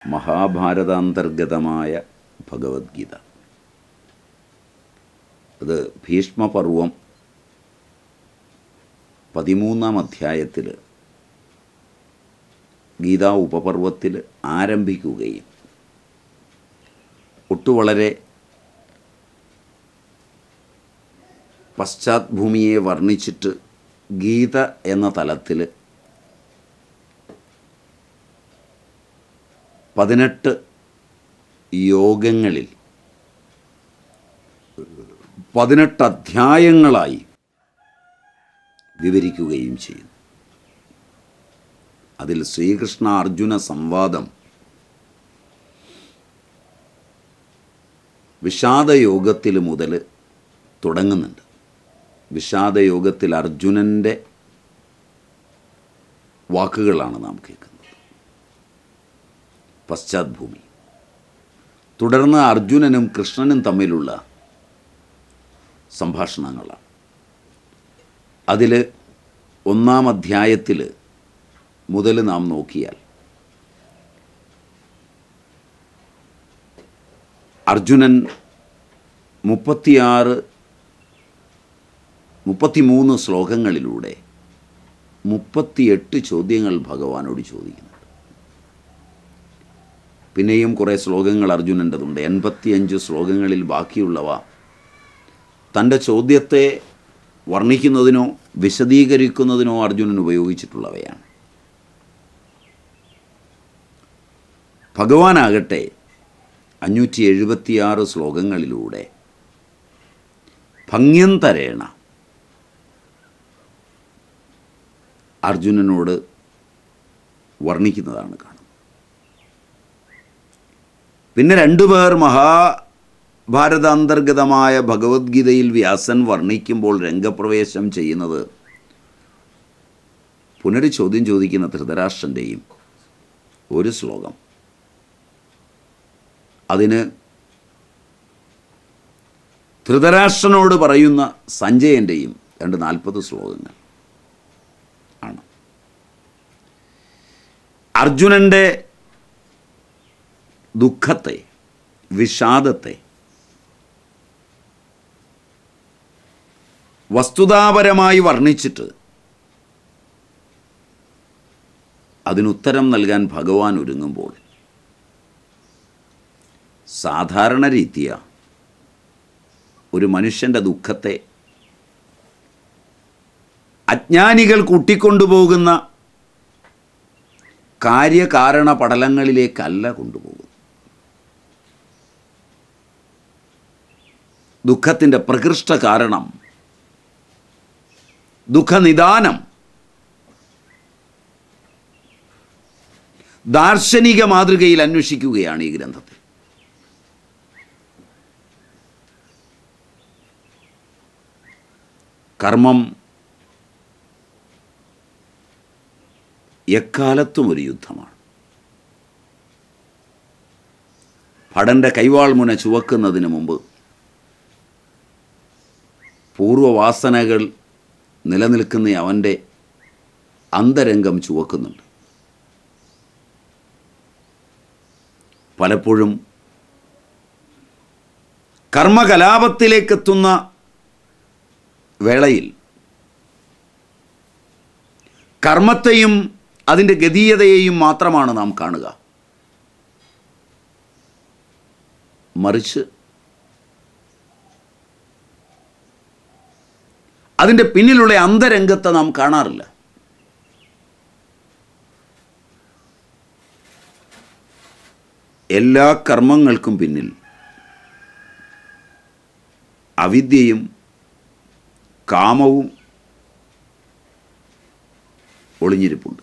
മഹാഭാരതാന്തർഗതമായ ഭഗവത്ഗീത അത് ഭീഷ്മപർവം പതിമൂന്നാം അധ്യായത്തിൽ ഗീതാ ഉപപർവത്തിൽ ആരംഭിക്കുകയും ഒട്ടു വളരെ പശ്ചാത്ഭൂമിയെ വർണ്ണിച്ചിട്ട് ഗീത എന്ന തലത്തിൽ പതിനെട്ട് യോഗങ്ങളിൽ പതിനെട്ട് അധ്യായങ്ങളായി വിവരിക്കുകയും ചെയ്യുന്നു അതിൽ ശ്രീകൃഷ്ണ അർജുന സംവാദം വിഷാദയോഗത്തിൽ മുതൽ തുടങ്ങുന്നുണ്ട് വിഷാദയോഗത്തിൽ അർജുനൻ്റെ വാക്കുകളാണ് നാം കേൾക്കുന്നത് പശ്ചാത്ഭൂമി തുടർന്ന് അർജുനനും കൃഷ്ണനും തമ്മിലുള്ള സംഭാഷണങ്ങളാണ് അതിൽ ഒന്നാം അധ്യായത്തിൽ മുതൽ നാം നോക്കിയാൽ അർജുനൻ മുപ്പത്തിയാറ് മുപ്പത്തിമൂന്ന് ശ്ലോകങ്ങളിലൂടെ മുപ്പത്തിയെട്ട് ചോദ്യങ്ങൾ ഭഗവാനോട് ചോദിക്കുന്നുണ്ട് പിന്നെയും കുറേ ശ്ലോകങ്ങൾ അർജുനൻ്റെതുണ്ട് എൺപത്തിയഞ്ച് ശ്ലോകങ്ങളിൽ ബാക്കിയുള്ളവ തൻ്റെ ചോദ്യത്തെ വർണ്ണിക്കുന്നതിനോ വിശദീകരിക്കുന്നതിനോ അർജുനൻ ഉപയോഗിച്ചിട്ടുള്ളവയാണ് ഭഗവാനാകട്ടെ അഞ്ഞൂറ്റി എഴുപത്തിയാറ് ശ്ലോകങ്ങളിലൂടെ ഭംഗ്യന്തരേണ അർജുനനോട് വർണ്ണിക്കുന്നതാണ് കാണുന്നത് പിന്നെ രണ്ടുപേർ മഹാഭാരതാന്തർഗതമായ ഭഗവത്ഗീതയിൽ വ്യാസൻ വർണ്ണിക്കുമ്പോൾ രംഗപ്രവേശം ചെയ്യുന്നത് പുനര് ചോദ്യം ചോദിക്കുന്ന ധൃതരാഷ്ട്രൻ്റെയും ഒരു ശ്ലോകം അതിന് ധൃതരാഷ്ട്രനോട് പറയുന്ന സഞ്ജയൻ്റെയും രണ്ട് നാൽപ്പത് ശ്ലോകങ്ങൾ ആണ് അർജുനൻ്റെ ദുഃഖത്തെ വിഷാദത്തെ വസ്തുതാപരമായി വർണ്ണിച്ചിട്ട് അതിനുത്തരം നൽകാൻ ഭഗവാൻ ഒരുങ്ങുമ്പോൾ സാധാരണ രീതിയ ഒരു മനുഷ്യൻ്റെ ദുഃഖത്തെ അജ്ഞാനികൾ കൂട്ടിക്കൊണ്ടുപോകുന്ന കാര്യകാരണ പടലങ്ങളിലേക്കല്ല കൊണ്ടുപോകുന്നത് ദുഃഖത്തിൻ്റെ പ്രകൃഷ്ട കാരണം ദുഃഖനിദാനം ദാർശനിക മാതൃകയിൽ അന്വേഷിക്കുകയാണ് ഈ ഗ്രന്ഥത്തിൽ കർമ്മം എക്കാലത്തും ഒരു യുദ്ധമാണ് ഭടൻ്റെ കൈവാൾ മുന ചുവക്കുന്നതിന് മുമ്പ് പൂർവവാസനകൾ നിലനിൽക്കുന്ന അവൻ്റെ അന്തരംഗം ചുവക്കുന്നുണ്ട് പലപ്പോഴും കർമ്മകലാപത്തിലേക്കെത്തുന്ന വേളയിൽ കർമ്മത്തെയും അതിൻ്റെ ഗതീയതയെയും മാത്രമാണ് നാം കാണുക മറിച്ച് അതിൻ്റെ പിന്നിലുള്ള അന്തരംഗത്തെ നാം കാണാറില്ല എല്ലാ കർമ്മങ്ങൾക്കും പിന്നിൽ അവിദ്യയും കാമവും ഒളിഞ്ഞിരിപ്പുണ്ട്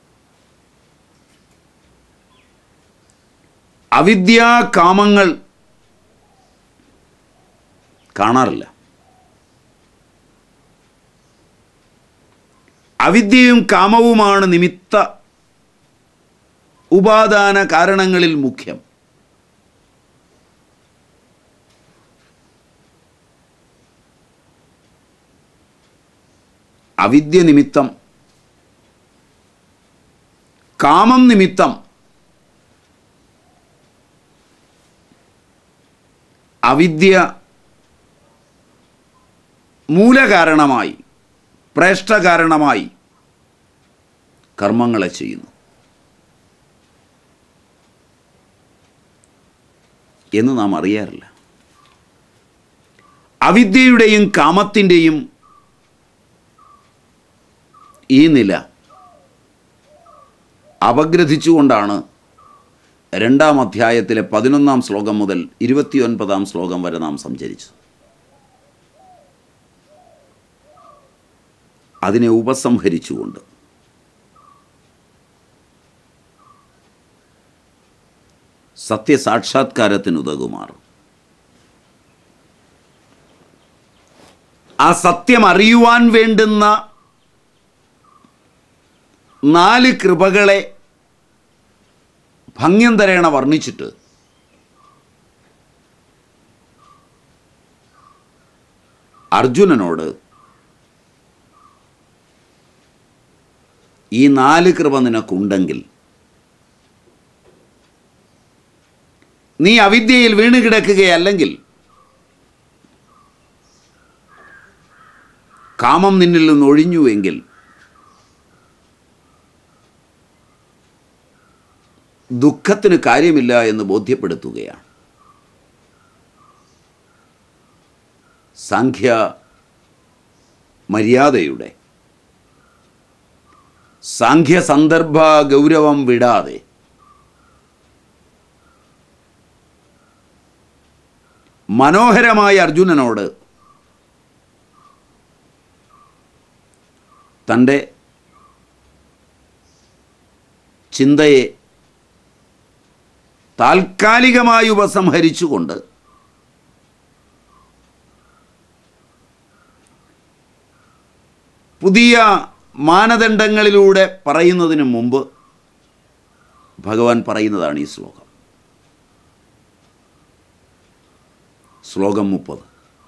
അവിദ്യാ കാമങ്ങൾ കാണാറില്ല അവിദ്യയും കാമവുമാണ് നിമിത്ത ഉപാദാന കാരണങ്ങളിൽ മുഖ്യം അവിദ്യ നിമിത്തം കാമം നിമിത്തം അവിദ്യ മൂലകാരണമായി പ്രേഷ്ഠകാരണമായി കർമ്മങ്ങളെ ചെയ്യുന്നു എന്ന് നാം അറിയാറില്ല അവിദ്യയുടെയും കാമത്തിൻ്റെയും ഈ നില അപഗ്രഥിച്ചുകൊണ്ടാണ് രണ്ടാം അധ്യായത്തിലെ പതിനൊന്നാം ശ്ലോകം മുതൽ ഇരുപത്തിയൊൻപതാം ശ്ലോകം വരെ നാം സഞ്ചരിച്ചു അതിനെ ഉപസംഹരിച്ചുകൊണ്ട് സത്യസാക്ഷാത്കാരത്തിനുതകുമാർ ആ സത്യം അറിയുവാൻ വേണ്ടുന്ന നാല് കൃപകളെ ഭംഗ്യന്തരേണ വർണ്ണിച്ചിട്ട് അർജുനനോട് ഈ നാല് കൃപ നിനക്കുണ്ടെങ്കിൽ നീ അവിദ്യയിൽ വീണ് കിടക്കുകയല്ലെങ്കിൽ കാമം നിന്നിൽ നിന്ന് ഒഴിഞ്ഞുവെങ്കിൽ ദുഃഖത്തിന് കാര്യമില്ല എന്ന് ബോധ്യപ്പെടുത്തുകയാണ് സാഖ്യ മര്യാദയുടെ സാഖ്യ സന്ദർഭ ഗൗരവം വിടാതെ മനോഹരമായ അർജുനനോട് തൻ്റെ ചിന്തയെ താൽക്കാലികമായി ഉപസംഹരിച്ചുകൊണ്ട് പുതിയ മാനദണ്ഡങ്ങളിലൂടെ പറയുന്നതിന് മുമ്പ് ഭഗവാൻ പറയുന്നതാണ് ഈ ശ്ലോകം ശ്ലോകം മുപ്പത്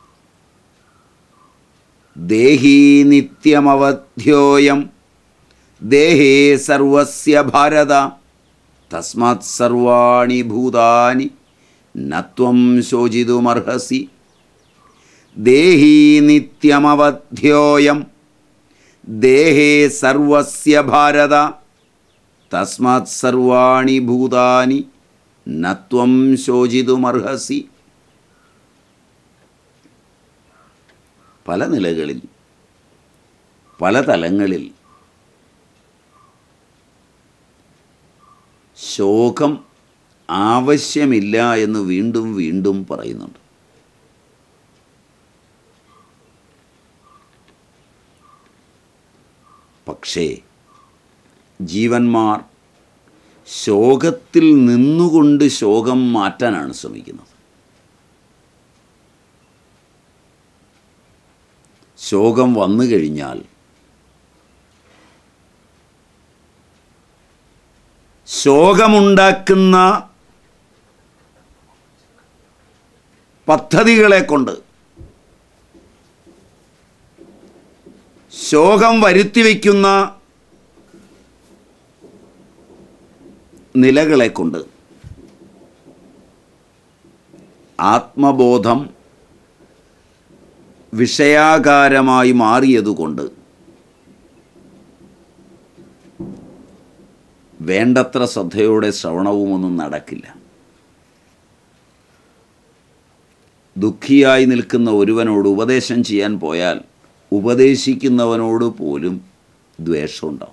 ദേഹീ നിത്യമവധ്യോയം ദേഹേ സർവസ്യ ഭാരത തസ്മാത് സർവാണി ഭൂതാനി നത്വം ശോചിതുമർഹസി ദേഹീ നിത്യമവധ്യോയം ദേഹേ സർവസ്യ ഭാരത തസ്മാത് സർവാണി ഭൂതാനി നത്വം ശോചിതുമർഹസി പല നിലകളിൽ പല തലങ്ങളിൽ ശോകം ആവശ്യമില്ല എന്ന് വീണ്ടും വീണ്ടും പറയുന്നുണ്ട് പക്ഷേ ജീവന്മാർ ശോകത്തിൽ നിന്നുകൊണ്ട് ശോകം മാറ്റാനാണ് ശ്രമിക്കുന്നത് ശോകം വന്നു കഴിഞ്ഞാൽ ശോകമുണ്ടാക്കുന്ന പദ്ധതികളെ കൊണ്ട് ശോകം വരുത്തിവെക്കുന്ന നിലകളെ കൊണ്ട് ആത്മബോധം വിഷയാകാരമായി മാറിയതുകൊണ്ട് വേണ്ടത്ര ശ്രദ്ധയോടെ ശ്രവണവുമൊന്നും നടക്കില്ല ദുഃഖിയായി നിൽക്കുന്ന ഒരുവനോട് ഉപദേശം ചെയ്യാൻ പോയാൽ ഉപദേശിക്കുന്നവനോട് പോലും ദ്വേഷമുണ്ടാവും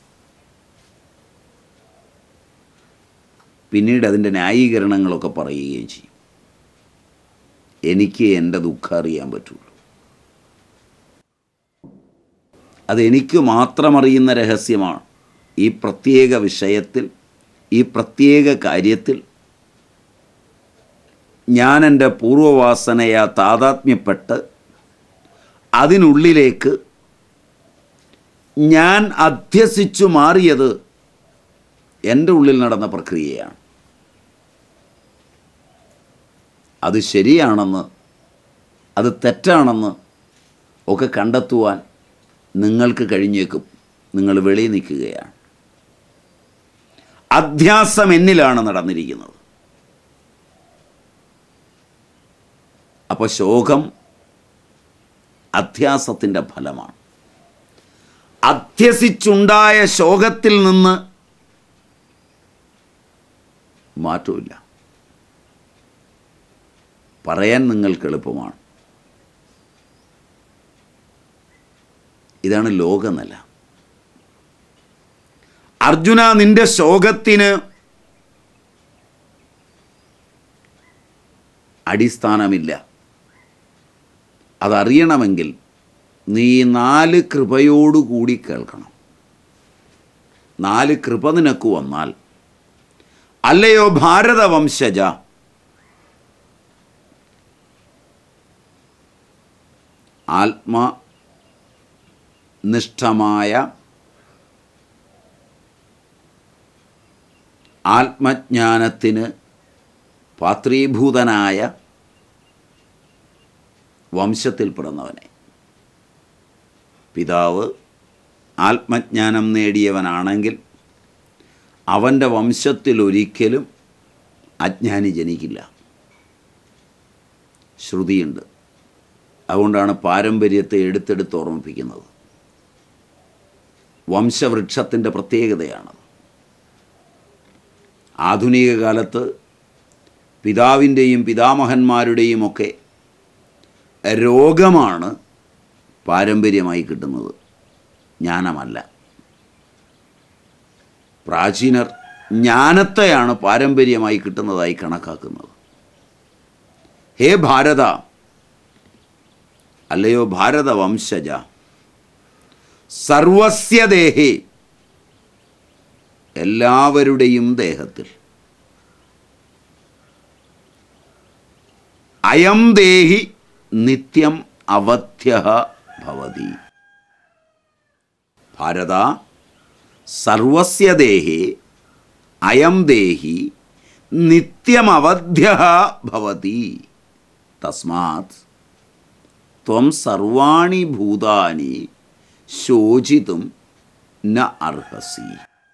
പിന്നീട് അതിൻ്റെ ന്യായീകരണങ്ങളൊക്കെ പറയുകയും ചെയ്യും എനിക്ക് എൻ്റെ ദുഃഖം അറിയാൻ പറ്റുള്ളൂ അതെനിക്ക് മാത്രം അറിയുന്ന രഹസ്യമാണ് ഈ പ്രത്യേക വിഷയത്തിൽ ഈ പ്രത്യേക കാര്യത്തിൽ ഞാൻ എൻ്റെ പൂർവവാസനയ താതാത്മ്യപ്പെട്ട് അതിനുള്ളിലേക്ക് ഞാൻ അധ്യസിച്ചു മാറിയത് എൻ്റെ ഉള്ളിൽ നടന്ന പ്രക്രിയയാണ് അത് ശരിയാണെന്ന് അത് തെറ്റാണെന്ന് ഒക്കെ കണ്ടെത്തുവാൻ നിങ്ങൾക്ക് കഴിഞ്ഞേക്കും നിങ്ങൾ വെളിയിൽ നിൽക്കുകയാണ് അധ്യാസം എന്നിലാണ് നടന്നിരിക്കുന്നത് അപ്പോൾ ശോകം അധ്യാസത്തിൻ്റെ ഫലമാണ് അധ്യസിച്ചുണ്ടായ ശോകത്തിൽ നിന്ന് മാറ്റമില്ല പറയാൻ നിങ്ങൾക്ക് എളുപ്പമാണ് ഇതാണ് ലോകനില അർജുന നിന്റെ ശോകത്തിന് അടിസ്ഥാനമില്ല അതറിയണമെങ്കിൽ നീ നാല് കൃപയോടുകൂടി കേൾക്കണം നാല് കൃപ നിനക്ക് വന്നാൽ അല്ലയോ ഭാരതവംശജ ആത്മനിഷ്ഠമായ ആത്മജ്ഞാനത്തിന് പാത്രീഭൂതനായ വംശത്തിൽ പിറന്നവനെ പിതാവ് ആത്മജ്ഞാനം നേടിയവനാണെങ്കിൽ അവൻ്റെ വംശത്തിൽ ഒരിക്കലും അജ്ഞാനി ജനിക്കില്ല ശ്രുതിയുണ്ട് അതുകൊണ്ടാണ് പാരമ്പര്യത്തെ എടുത്തെടുത്ത് ഓർമ്മിപ്പിക്കുന്നത് വംശവൃക്ഷത്തിൻ്റെ പ്രത്യേകതയാണത് ആധുനിക കാലത്ത് പിതാവിൻ്റെയും പിതാമഹന്മാരുടെയും ഒക്കെ രോഗമാണ് പാരമ്പര്യമായി കിട്ടുന്നത് ജ്ഞാനമല്ല പ്രാചീനർ ജ്ഞാനത്തെയാണ് പാരമ്പര്യമായി കിട്ടുന്നതായി കണക്കാക്കുന്നത് ഹേ ഭാരത അല്ലയോ ഭാരതവംശജ സർവസ്യ ദേഹേ എല്ലാവരുടെയും ദേഹത്തിൽ അയം ദേഹി നിത്യം അവധ്യ ഭവതി ഭാരത സർവസ്യ ദേഹേ അയം ദേഹി നിത്യമവധ്യ ഭവതി തസ്മാത് ത്വം സർവാണി ഭൂതാനി ശോചിതും ന അർഹസി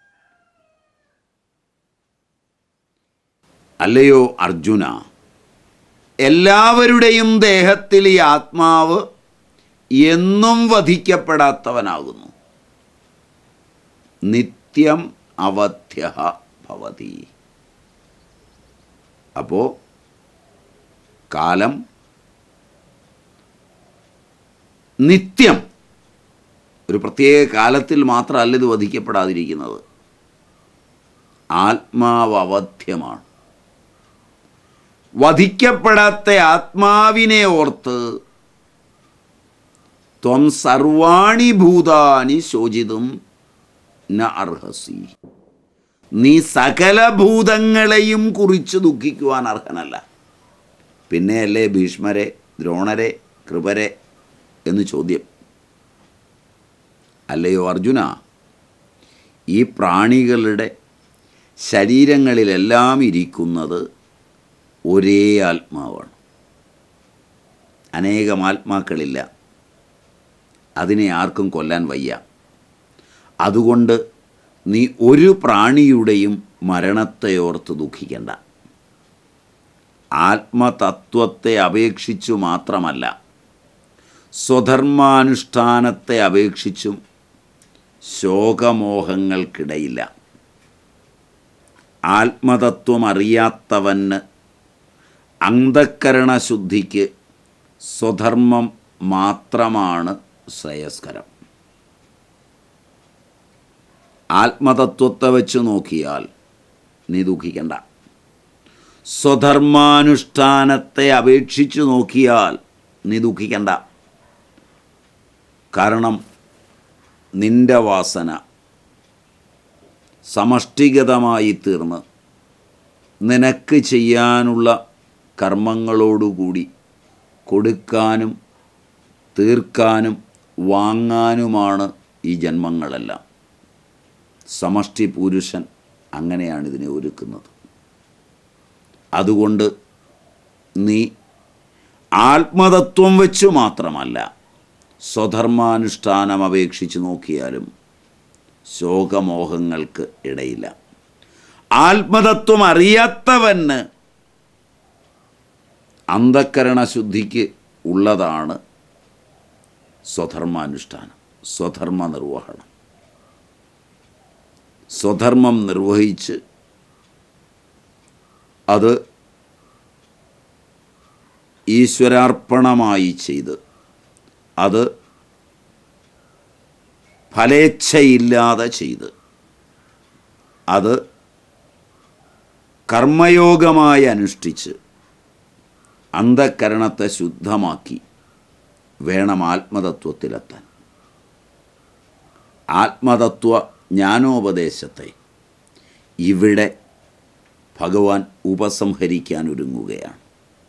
അല്ലയോ അർജുന എല്ലാവരുടെയും ദേഹത്തിൽ ഈ ആത്മാവ് എന്നും വധിക്കപ്പെടാത്തവനാകുന്നു നിത്യം അവധ്യ ഭവതി അപ്പോൾ കാലം നിത്യം ഒരു പ്രത്യേക കാലത്തിൽ മാത്രമല്ല ഇത് വധിക്കപ്പെടാതിരിക്കുന്നത് ആത്മാവ് അവധ്യമാണ് വധിക്കപ്പെടാത്ത ആത്മാവിനെ ഓർത്ത് ത്വം സർവാണി ഭൂതാനി ശോചിതും ന അർഹസി നീ സകല ഭൂതങ്ങളെയും കുറിച്ച് ദുഃഖിക്കുവാൻ അർഹനല്ല പിന്നെയല്ലേ ഭീഷ്മരെ ദ്രോണരെ കൃപരെ എന്ന് ചോദ്യം അല്ലയോ അർജുന ഈ പ്രാണികളുടെ ശരീരങ്ങളിലെല്ലാം ഇരിക്കുന്നത് ഒരേ ആത്മാവാണ് അനേകം ആത്മാക്കളില്ല അതിനെ ആർക്കും കൊല്ലാൻ വയ്യ അതുകൊണ്ട് നീ ഒരു പ്രാണിയുടെയും മരണത്തെ ഓർത്ത് ദുഃഖിക്കണ്ട ആത്മതത്വത്തെ അപേക്ഷിച്ചു മാത്രമല്ല സ്വധർമാനുഷ്ഠാനത്തെ അപേക്ഷിച്ചും ശോകമോഹങ്ങൾക്കിടയില്ല ആത്മതത്വം അറിയാത്തവന് അന്ധക്കരണശുദ്ധിക്ക് സ്വധർമ്മം മാത്രമാണ് ശ്രേയസ്കരം ആത്മതത്വത്തെ വെച്ച് നോക്കിയാൽ നീ ദുഃഖിക്കണ്ട സ്വധർമാനുഷ്ഠാനത്തെ അപേക്ഷിച്ചു നോക്കിയാൽ നീ ദുഃഖിക്കണ്ട കാരണം നിന്റെ വാസന സമഷ്ടിഗതമായി തീർന്ന് നിനക്ക് ചെയ്യാനുള്ള കർമ്മങ്ങളോടുകൂടി കൊടുക്കാനും തീർക്കാനും വാങ്ങാനുമാണ് ഈ ജന്മങ്ങളെല്ലാം സമഷ്ടി പുരുഷൻ അങ്ങനെയാണ് ഇതിനെ ഒരുക്കുന്നത് അതുകൊണ്ട് നീ ആത്മതത്വം വെച്ചു മാത്രമല്ല സ്വധർമാനുഷ്ഠാനം അപേക്ഷിച്ച് നോക്കിയാലും ശോകമോഹങ്ങൾക്ക് ഇടയില്ല ആത്മതത്വം അറിയാത്തവന് അന്ധക്കരണ ശുദ്ധിക്ക് ഉള്ളതാണ് സ്വധർമാനുഷ്ഠാനം സ്വധർമ്മ നിർവഹണം സ്വധർമ്മം നിർവഹിച്ച് അത് ഈശ്വരാർപ്പണമായി ചെയ്ത് അത് ഫലേച്ഛയില്ലാതെ ചെയ്ത് അത് കർമ്മയോഗമായി അനുഷ്ഠിച്ച് അന്ധകരണത്തെ ശുദ്ധമാക്കി വേണം ആത്മതത്വത്തിലെത്താൻ ആത്മതത്വ ജ്ഞാനോപദേശത്തെ ഇവിടെ ഭഗവാൻ ഉപസംഹരിക്കാൻ ഒരുങ്ങുകയാണ്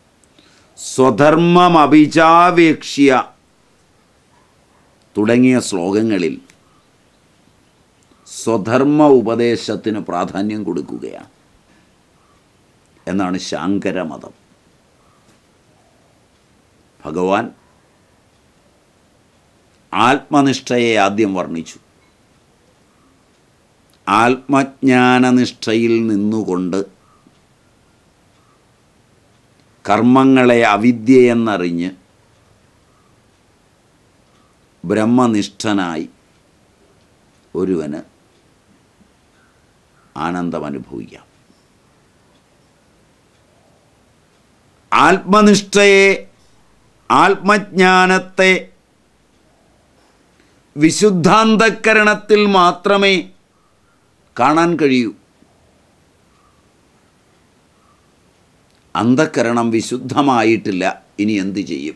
സ്വധർമ്മമഭിചാപേക്ഷ്യ തുടങ്ങിയ ശ്ലോകങ്ങളിൽ സ്വധർമ്മ ഉപദേശത്തിന് പ്രാധാന്യം കൊടുക്കുകയാണ് എന്നാണ് ശാങ്കരമതം ഭഗവാൻ ആത്മനിഷ്ഠയെ ആദ്യം വർണ്ണിച്ചു ആത്മജ്ഞാനനിഷ്ഠയിൽ നിന്നുകൊണ്ട് കർമ്മങ്ങളെ അവിദ്യയെന്നറിഞ്ഞ് ബ്രഹ്മനിഷ്ഠനായി ഒരുവന് ആനന്ദം അനുഭവിക്കാം ആത്മനിഷ്ഠയെ ആത്മജ്ഞാനത്തെ വിശുദ്ധാന്തക്കരണത്തിൽ മാത്രമേ കാണാൻ കഴിയൂ അന്ധക്കരണം വിശുദ്ധമായിട്ടില്ല ഇനി എന്തു ചെയ്യും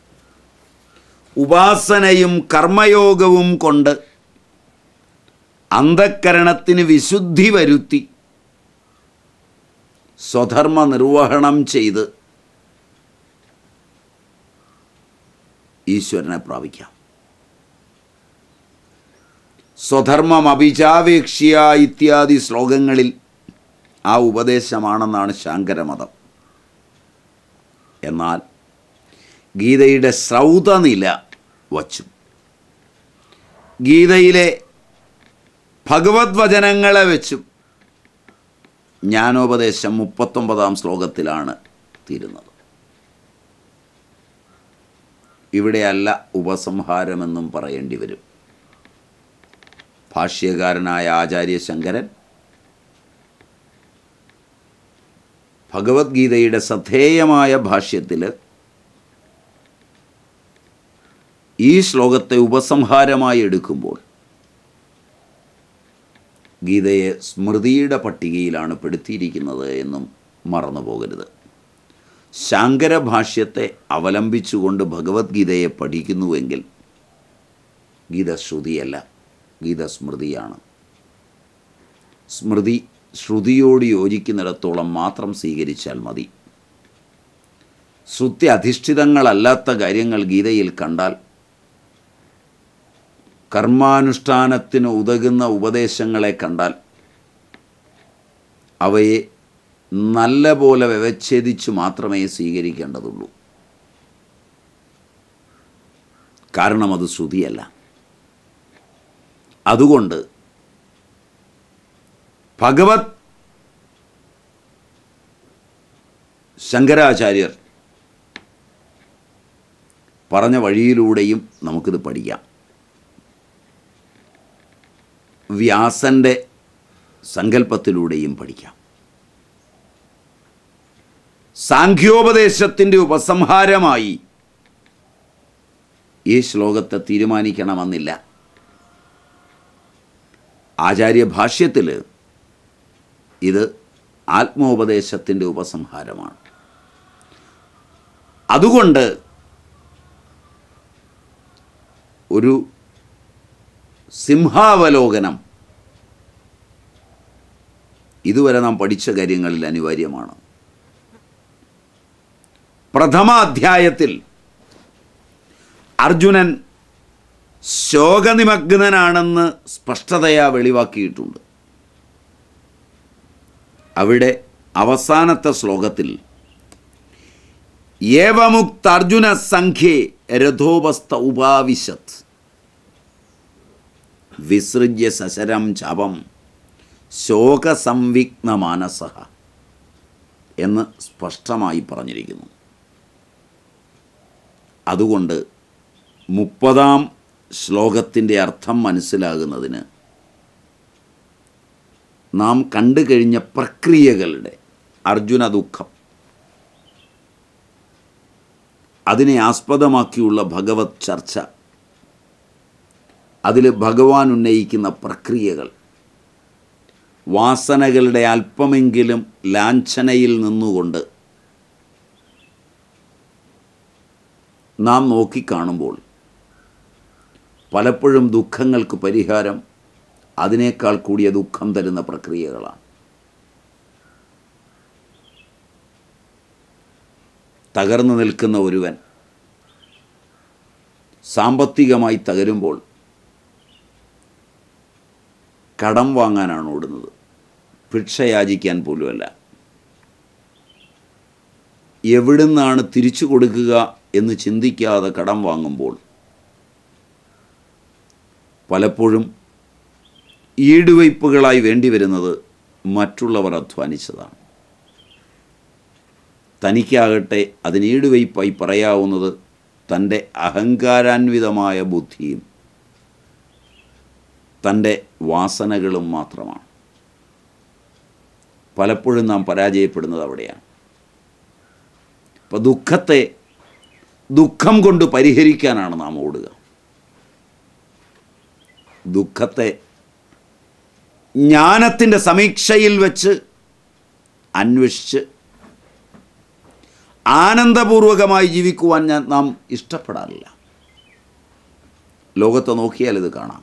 ഉപാസനയും കർമ്മയോഗവും കൊണ്ട് അന്ധക്കരണത്തിന് വിശുദ്ധി വരുത്തി സ്വധർമ്മ നിർവഹണം ചെയ്ത് ഈശ്വരനെ പ്രാപിക്കാം സ്വധർമ്മം അഭിചാപേക്ഷ്യ ഇത്യാദി ശ്ലോകങ്ങളിൽ ആ ഉപദേശമാണെന്നാണ് ശാങ്കരമതം എന്നാൽ ഗീതയുടെ ശ്രൗതനില വച്ചു ഗീതയിലെ ഭഗവത് വചനങ്ങളെ വെച്ചും ജ്ഞാനോപദേശം മുപ്പത്തൊമ്പതാം ശ്ലോകത്തിലാണ് തീരുന്നത് ഇവിടെയല്ല ഉപസംഹാരമെന്നും പറയേണ്ടി വരും ഭാഷ്യകാരനായ ആചാര്യ ശങ്കരൻ ഭഗവത്ഗീതയുടെ ശ്രദ്ധേയമായ ഭാഷ്യത്തിൽ ഈ ശ്ലോകത്തെ ഉപസംഹാരമായി എടുക്കുമ്പോൾ ഗീതയെ സ്മൃതിയുടെ പട്ടികയിലാണ് പെടുത്തിയിരിക്കുന്നത് എന്നും മറന്നു പോകരുത് ശാങ്കര ഭാഷ്യത്തെ അവലംബിച്ചുകൊണ്ട് ഭഗവത്ഗീതയെ പഠിക്കുന്നുവെങ്കിൽ ഗീത ശ്രുതിയല്ല ഗീത സ്മൃതിയാണ് സ്മൃതി ശ്രുതിയോട് യോജിക്കുന്നിടത്തോളം മാത്രം സ്വീകരിച്ചാൽ മതി ശ്രുതി അധിഷ്ഠിതങ്ങളല്ലാത്ത കാര്യങ്ങൾ ഗീതയിൽ കണ്ടാൽ കർമാനുഷ്ഠാനത്തിന് ഉതകുന്ന ഉപദേശങ്ങളെ കണ്ടാൽ അവയെ നല്ല പോലെ വ്യവച്ഛേദിച്ച് മാത്രമേ സ്വീകരിക്കേണ്ടതുള്ളൂ കാരണം അത് ശ്രുതിയല്ല അതുകൊണ്ട് ഭഗവത് ശങ്കരാചാര്യർ പറഞ്ഞ വഴിയിലൂടെയും നമുക്കിത് പഠിക്കാം വ്യാസൻ്റെ സങ്കല്പത്തിലൂടെയും പഠിക്കാം സാഖ്യോപദേശത്തിൻ്റെ ഉപസംഹാരമായി ഈ ശ്ലോകത്തെ തീരുമാനിക്കണമെന്നില്ല ആചാര്യഭാഷ്യത്തിൽ ഇത് ആത്മോപദേശത്തിൻ്റെ ഉപസംഹാരമാണ് അതുകൊണ്ട് ഒരു സിംഹാവലോകനം ഇതുവരെ നാം പഠിച്ച കാര്യങ്ങളിൽ അനിവാര്യമാണ് പ്രഥമ അധ്യായത്തിൽ അർജുനൻ ശോകനിമഗ്നനാണെന്ന് സ്പഷ്ടതയാ വെളിവാക്കിയിട്ടുണ്ട് അവിടെ അവസാനത്തെ ശ്ലോകത്തിൽ ഏവമുക്ത അർജുന സംഖ്യേ രഥോപസ്ഥ ഉപാവിശത് വിസൃജ്യ സശരം ചപം ശോകസംവിഗ്ന മാനസ എന്ന് സ്പഷ്ടമായി പറഞ്ഞിരിക്കുന്നു അതുകൊണ്ട് മുപ്പതാം ശ്ലോകത്തിൻ്റെ അർത്ഥം മനസ്സിലാകുന്നതിന് നാം കണ്ടു കഴിഞ്ഞ പ്രക്രിയകളുടെ അർജുന ദുഃഖം അതിനെ ആസ്പദമാക്കിയുള്ള ഭഗവത് ചർച്ച അതിൽ ഭഗവാൻ ഉന്നയിക്കുന്ന പ്രക്രിയകൾ വാസനകളുടെ അല്പമെങ്കിലും ലാഞ്ചനയിൽ നിന്നുകൊണ്ട് നാം നോക്കിക്കാണുമ്പോൾ പലപ്പോഴും ദുഃഖങ്ങൾക്ക് പരിഹാരം അതിനേക്കാൾ കൂടിയ ദുഃഖം തരുന്ന പ്രക്രിയകളാണ് തകർന്നു നിൽക്കുന്ന ഒരുവൻ സാമ്പത്തികമായി തകരുമ്പോൾ കടം വാങ്ങാനാണ് ഓടുന്നത് ഭിക്ഷയാചിക്കാൻ പോലുമല്ല എവിടുന്നാണ് തിരിച്ചു കൊടുക്കുക എന്ന് ചിന്തിക്കാതെ കടം വാങ്ങുമ്പോൾ പലപ്പോഴും ഈടുവയ്പ്പുകളായി വേണ്ടിവരുന്നത് മറ്റുള്ളവർ അധ്വാനിച്ചതാണ് തനിക്കാകട്ടെ അതിന് ഈടുവയ്പായി പറയാവുന്നത് തൻ്റെ അഹങ്കാരാന്വിതമായ ബുദ്ധിയും തൻ്റെ വാസനകളും മാത്രമാണ് പലപ്പോഴും നാം പരാജയപ്പെടുന്നത് അവിടെയാണ് അപ്പോൾ ദുഃഖത്തെ ദുഃഖം കൊണ്ട് പരിഹരിക്കാനാണ് നാം ഓടുക ദുഃഖത്തെ ജ്ഞാനത്തിൻ്റെ സമീക്ഷയിൽ വെച്ച് അന്വേഷിച്ച് ആനന്ദപൂർവകമായി ജീവിക്കുവാൻ ഞാൻ നാം ഇഷ്ടപ്പെടാറില്ല ലോകത്തെ നോക്കിയാൽ ഇത് കാണാം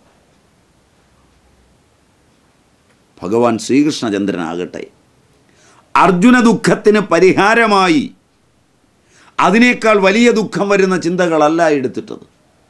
ഭഗവാൻ ശ്രീകൃഷ്ണചന്ദ്രനാകട്ടെ അർജുന ദുഃഖത്തിന് പരിഹാരമായി അതിനേക്കാൾ വലിയ ദുഃഖം വരുന്ന ചിന്തകളല്ല എടുത്തിട്ടത്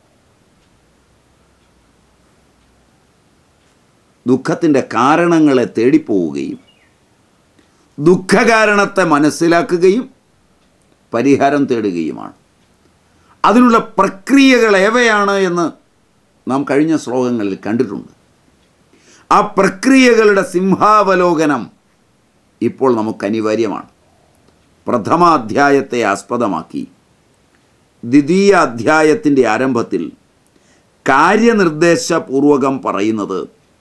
ദുഃഖത്തിൻ്റെ കാരണങ്ങളെ തേടിപ്പോവുകയും ദുഃഖകാരണത്തെ മനസ്സിലാക്കുകയും പരിഹാരം തേടുകയുമാണ് അതിനുള്ള പ്രക്രിയകൾ ഏവയാണ് എന്ന് നാം കഴിഞ്ഞ ശ്ലോകങ്ങളിൽ കണ്ടിട്ടുണ്ട് ആ പ്രക്രിയകളുടെ സിംഹാവലോകനം ഇപ്പോൾ നമുക്ക് അനിവാര്യമാണ് പ്രഥമ അധ്യായത്തെ ആസ്പദമാക്കി ദ്വിതീയ അധ്യായത്തിൻ്റെ ആരംഭത്തിൽ കാര്യനിർദ്ദേശപൂർവകം പറയുന്നത്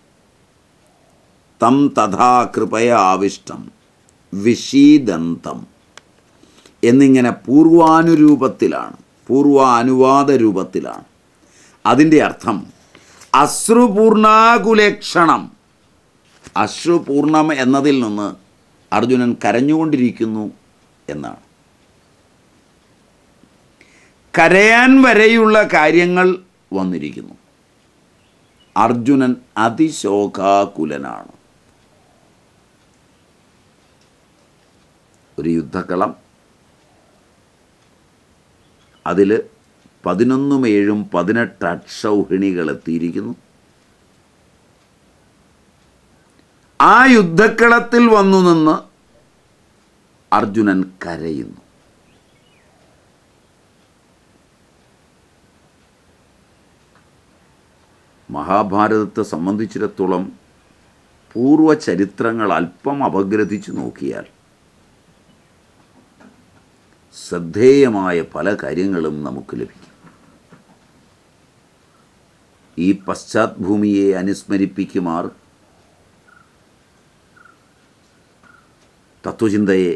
തം തഥാ കൃപയ ആവിഷ്ടം വിഷീദന്തം എന്നിങ്ങനെ പൂർവാനുരൂപത്തിലാണ് പൂർവാനുവാദ രൂപത്തിലാണ് അതിൻ്റെ അർത്ഥം അശ്രുപൂർണാകുലേക്ഷണം അശ്രുപൂർണം എന്നതിൽ നിന്ന് അർജുനൻ കരഞ്ഞുകൊണ്ടിരിക്കുന്നു എന്നാണ് കരയാൻ വരെയുള്ള കാര്യങ്ങൾ വന്നിരിക്കുന്നു അർജുനൻ അതിശോകാകുലനാണ് ഒരു യുദ്ധക്കളം അതിൽ പതിനൊന്നും ഏഴും പതിനെട്ട് അക്ഷൗഹിണികൾ എത്തിയിരിക്കുന്നു ആ യുദ്ധക്കളത്തിൽ വന്നു നിന്ന് അർജുനൻ കരയുന്നു മഹാഭാരതത്തെ സംബന്ധിച്ചിടത്തോളം പൂർവ ചരിത്രങ്ങൾ അല്പം അപഗ്രഥിച്ചു നോക്കിയാൽ ശ്രദ്ധേയമായ പല കാര്യങ്ങളും നമുക്ക് ലഭിക്കും ഈ പശ്ചാത്ഭൂമിയെ അനുസ്മരിപ്പിക്കുമാർ തത്വചിന്തയെ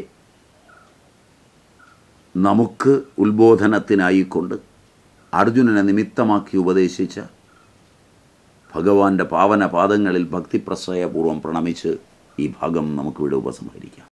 നമുക്ക് ഉത്ബോധനത്തിനായിക്കൊണ്ട് അർജുനനെ നിമിത്തമാക്കി ഉപദേശിച്ച ഭഗവാന്റെ പാവന പാദങ്ങളിൽ ഭക്തിപ്രശ്രയപൂർവ്വം പ്രണമിച്ച് ഈ ഭാഗം നമുക്കിവിടെ ഉപസംഹരിക്കാം